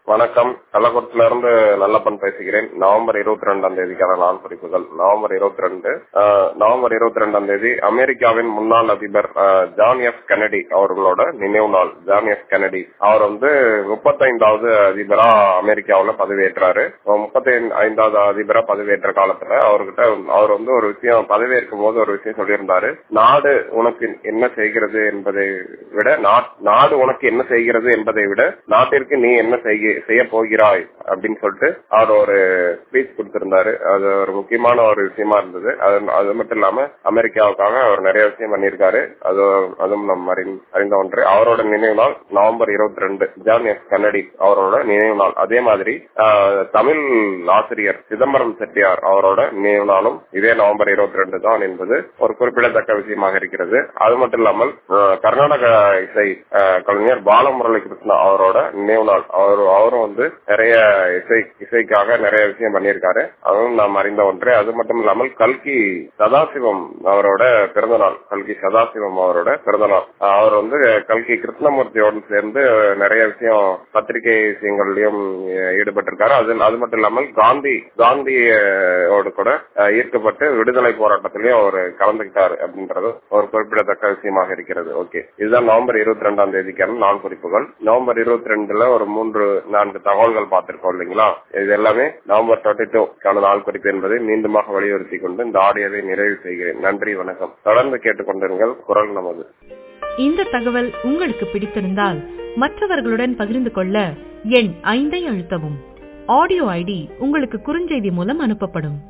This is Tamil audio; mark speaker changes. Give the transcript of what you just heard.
Speaker 1: வணக்கம் கள்ளக்குளத்துல இருந்து நல்லப்பன் பேசுகிறேன் நவம்பர் இருபத்தி ரெண்டாம் தேதிக்கான நாள் குறிப்புகள் நவம்பர் இருபத்தி ரெண்டு நவம்பர் இருபத்தி ரெண்டாம் தேதி அமெரிக்காவின் முன்னாள் அதிபர் ஆஹ், ஜான் எஃப் கெனடி அவர்களோட நினைவு நாள் ஜான் எஃப் கெனடி அவர் வந்து முப்பத்தைந்தாவது அதிபரா அமெரிக்காவுல பதவியேற்றாரு முப்பத்தி ஐந்தாவது அதிபரா பதவியேற்ற காலத்துல அவர்கிட்ட அவர் வந்து ஒரு விஷயம் பதவியேற்கும் போது ஒரு விஷயம் சொல்லியிருந்தாரு நாடு உனக்கு என்ன செய்கிறது என்பதை விட நா- நாடு உனக்கு என்ன செய்கிறது என்பதை விட நாட்டிற்கு நீ என்ன செய்ய செய்ய போகிறாய் அப்படின்னு சொல்லிட்டு அவர் ஒரு ஸ்பீச் கொடுத்திருந்தாரு அது ஒரு முக்கியமான ஒரு விஷயமா இருந்தது அது அது மட்டும் இல்லாம அமெரிக்காவுக்காக அவர் நிறைய விஷயம் பண்ணியிருக்காரு அது அதுவும் நம் அறிந்- அறிந்த ஒன்று அவரோட நினைவு நாள் நவம்பர் இருபத்தி ரெண்டு ஜான் எஸ் கன்னடி அவரோட நினைவு நாள் அதே மாதிரி ஆஹ், தமிழ் ஆசிரியர் சிதம்பரம் செட்டியார் அவரோட நினைவு நாளும் இதே நவம்பர் இருபத்தி ரெண்டு தான் என்பது ஒரு குறிப்பிடத்தக்க விஷயமாக இருக்கிறது அது மட்டும் இல்லாமல் ஆஹ், கர்நாடக இசை ஆஹ், கலைஞர் பாலமுரளி கிருஷ்ணா அவரோட நினைவு நாள் அவர் அவரும் வந்து நிறைய இசை இசைக்காக நிறைய விஷயம் பண்ணியிருக்காரு அதுவும் நாம் அறிந்த ஒன்று அது மட்டும் இல்லாமல் கல்கி சதாசிவம் அவரோட பிறந்த நாள் கல்கி சதாசிவம் அவரோட பிறந்த நாள் ஆஹ், அவர் வந்து கல்கி கிருஷ்ணமூர்த்தியோடு சேர்ந்து நிறைய விஷயம் பத்திரிகை விஷயங்கள்லயும் அஹ், ஈடுபட்டிருக்காரு அது அது மட்டும் இல்லாமல் காந்தி காந்தியோடு கூட அஹ், ஈர்க்கப்பட்டு விடுதலை போராட்டத்திலயும் அவர் கலந்துகிட்டாரு அப்படின்றது ஒரு குறிப்பிடத்தக்க விஷயமாக இருக்கிறது ஓகே இதுதான் நவம்பர் இருபத்தி ரெண்டாம் தேதிக்கான நாள் குறிப்புகள் நவம்பர் இருபத்தி ரெண்டுல ஒரு மூன்று நான்கு தகவல்கள் பார்த்திருக்கோம் இல்லைங்களா இது எல்லாமே நவம்பர் டுவெண்ட்டி டூக்கான நாள் குறிப்பு என்பதை மீண்டுமாக வலியுறுத்தி கொண்டு இந்த ஆடியோவை நிறைவு செய்கிறேன் நன்றி வணக்கம் தொடர்ந்து கேட்டுக்கொண்டிருங்கள் குரல் நமது
Speaker 2: இந்த தகவல் உங்களுக்கு பிடித்திருந்தால் மற்றவர்களுடன் பகிர்ந்து கொள்ள எண் ஐந்தை அழுத்தவும் ஆடியோ ஐடி உங்களுக்கு குறுஞ்செய்தி மூலம் அனுப்பப்படும்